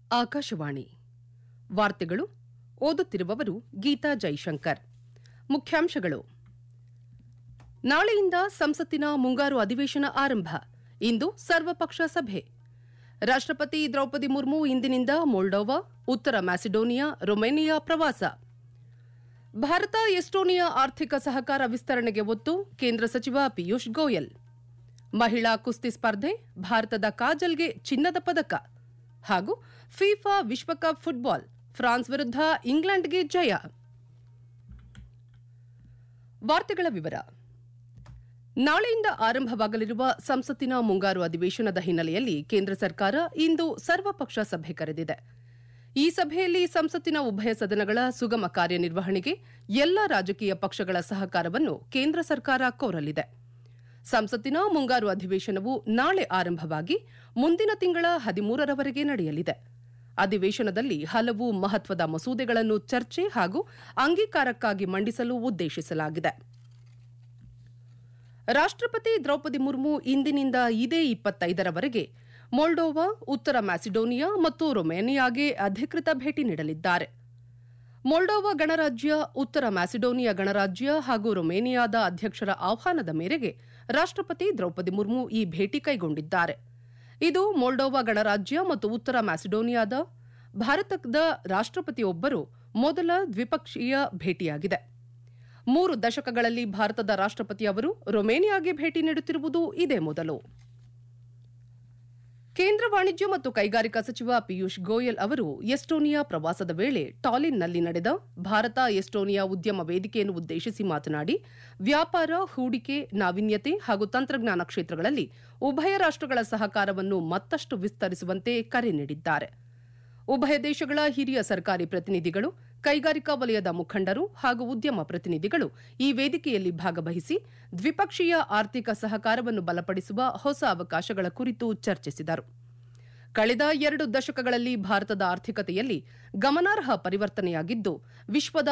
ಆಕಾಶವಾಣಿ ವಾರ್ತೆಗಳು ಓದುತ್ತಿರುವವರು ಗೀತಾ ಜೈಶಂಕರ್ ಮುಖ್ಯಾಂಶಗಳು ನಾಳೆಯಿಂದ ಸಂಸತ್ತಿನ ಮುಂಗಾರು ಅಧಿವೇಶನ ಆರಂಭ ಇಂದು ಸರ್ವಪಕ್ಷ ಸಭೆ ರಾಷ್ಟ್ರಪತಿ ದ್ರೌಪದಿ ಮುರ್ಮು ಇಂದಿನಿಂದ ಮೊಲ್ಡೋವಾ ಉತ್ತರ ಮ್ಯಾಸಿಡೋನಿಯಾ ರೊಮೇನಿಯಾ ಪ್ರವಾಸ ಭಾರತ ಎಸ್ಟೋನಿಯಾ ಆರ್ಥಿಕ ಸಹಕಾರ ವಿಸ್ತರಣೆಗೆ ಒತ್ತು ಕೇಂದ್ರ ಸಚಿವ ಪಿಯೂಷ್ ಗೋಯಲ್ ಮಹಿಳಾ ಕುಸ್ತಿ ಸ್ಪರ್ಧೆ ಭಾರತದ ಕಾಜಲ್ಗೆ ಚಿನ್ನದ ಪದಕ ಹಾಗೂ ಫಿಫಾ ವಿಶ್ವಕಪ್ ಫುಟ್ಬಾಲ್ ಫ್ರಾನ್ಸ್ ವಿರುದ್ಧ ಇಂಗ್ಲೆಂಡ್ಗೆ ಜಯ ವಾರ್ತೆಗಳ ವಿವರ ನಾಳೆಯಿಂದ ಆರಂಭವಾಗಲಿರುವ ಸಂಸತ್ತಿನ ಮುಂಗಾರು ಅಧಿವೇಶನದ ಹಿನ್ನೆಲೆಯಲ್ಲಿ ಕೇಂದ್ರ ಸರ್ಕಾರ ಇಂದು ಸರ್ವಪಕ್ಷ ಸಭೆ ಕರೆದಿದೆ ಈ ಸಭೆಯಲ್ಲಿ ಸಂಸತ್ತಿನ ಉಭಯ ಸದನಗಳ ಸುಗಮ ಕಾರ್ಯನಿರ್ವಹಣೆಗೆ ಎಲ್ಲ ರಾಜಕೀಯ ಪಕ್ಷಗಳ ಸಹಕಾರವನ್ನು ಕೇಂದ್ರ ಸರ್ಕಾರ ಕೋರಲಿದೆ ಸಂಸತ್ತಿನ ಮುಂಗಾರು ಅಧಿವೇಶನವು ನಾಳೆ ಆರಂಭವಾಗಿ ಮುಂದಿನ ತಿಂಗಳ ಹದಿಮೂರರವರೆಗೆ ನಡೆಯಲಿದೆ ಅಧಿವೇಶನದಲ್ಲಿ ಹಲವು ಮಹತ್ವದ ಮಸೂದೆಗಳನ್ನು ಚರ್ಚೆ ಹಾಗೂ ಅಂಗೀಕಾರಕ್ಕಾಗಿ ಮಂಡಿಸಲು ಉದ್ದೇಶಿಸಲಾಗಿದೆ ರಾಷ್ಟ್ರಪತಿ ದ್ರೌಪದಿ ಮುರ್ಮು ಇಂದಿನಿಂದ ಇದೇ ಇಪ್ಪತ್ತೈದರವರೆಗೆ ಮೊಲ್ಡೋವಾ ಉತ್ತರ ಮ್ಯಾಸಿಡೋನಿಯಾ ಮತ್ತು ರೊಮೇನಿಯಾಗೆ ಅಧಿಕೃತ ಭೇಟಿ ನೀಡಲಿದ್ದಾರೆ ಮೊಲ್ಡೋವಾ ಗಣರಾಜ್ಯ ಉತ್ತರ ಮ್ಯಾಸಿಡೋನಿಯಾ ಗಣರಾಜ್ಯ ಹಾಗೂ ರೊಮೇನಿಯಾದ ಅಧ್ಯಕ್ಷರ ಆಹ್ವಾನದ ಮೇರೆಗೆ ರಾಷ್ಟ್ರಪತಿ ದ್ರೌಪದಿ ಮುರ್ಮು ಈ ಭೇಟಿ ಕೈಗೊಂಡಿದ್ದಾರೆ ಇದು ಮೊಲ್ಡೋವಾ ಗಣರಾಜ್ಯ ಮತ್ತು ಉತ್ತರ ಮ್ಯಾಸಿಡೋನಿಯಾದ ಭಾರತದ ರಾಷ್ಟ್ರಪತಿಯೊಬ್ಬರು ಮೊದಲ ದ್ವಿಪಕ್ಷೀಯ ಭೇಟಿಯಾಗಿದೆ ಮೂರು ದಶಕಗಳಲ್ಲಿ ಭಾರತದ ರಾಷ್ಟ್ರಪತಿ ಅವರು ರೊಮೇನಿಯಾಗೆ ಭೇಟಿ ನೀಡುತ್ತಿರುವುದು ಇದೇ ಮೊದಲು ಕೇಂದ್ರ ವಾಣಿಜ್ಯ ಮತ್ತು ಕೈಗಾರಿಕಾ ಸಚಿವ ಪಿಯೂಷ್ ಗೋಯಲ್ ಅವರು ಎಸ್ಟೋನಿಯಾ ಪ್ರವಾಸದ ವೇಳೆ ಟಾಲಿನ್ನಲ್ಲಿ ನಡೆದ ಭಾರತ ಎಸ್ಟೋನಿಯಾ ಉದ್ಯಮ ವೇದಿಕೆಯನ್ನು ಉದ್ದೇಶಿಸಿ ಮಾತನಾಡಿ ವ್ಯಾಪಾರ ಹೂಡಿಕೆ ನಾವೀನ್ಯತೆ ಹಾಗೂ ತಂತ್ರಜ್ಞಾನ ಕ್ಷೇತ್ರಗಳಲ್ಲಿ ಉಭಯ ರಾಷ್ಟಗಳ ಸಹಕಾರವನ್ನು ಮತ್ತಷ್ಟು ವಿಸ್ತರಿಸುವಂತೆ ಕರೆ ನೀಡಿದ್ದಾರೆ ಉಭಯ ದೇಶಗಳ ಹಿರಿಯ ಸರ್ಕಾರಿ ಪ್ರತಿನಿಧಿಗಳು ಕೈಗಾರಿಕಾ ವಲಯದ ಮುಖಂಡರು ಹಾಗೂ ಉದ್ಯಮ ಪ್ರತಿನಿಧಿಗಳು ಈ ವೇದಿಕೆಯಲ್ಲಿ ಭಾಗವಹಿಸಿ ದ್ವಿಪಕ್ಷೀಯ ಆರ್ಥಿಕ ಸಹಕಾರವನ್ನು ಬಲಪಡಿಸುವ ಹೊಸ ಅವಕಾಶಗಳ ಕುರಿತು ಚರ್ಚಿಸಿದರು ಕಳೆದ ಎರಡು ದಶಕಗಳಲ್ಲಿ ಭಾರತದ ಆರ್ಥಿಕತೆಯಲ್ಲಿ ಗಮನಾರ್ಹ ಪರಿವರ್ತನೆಯಾಗಿದ್ದು ವಿಶ್ವದ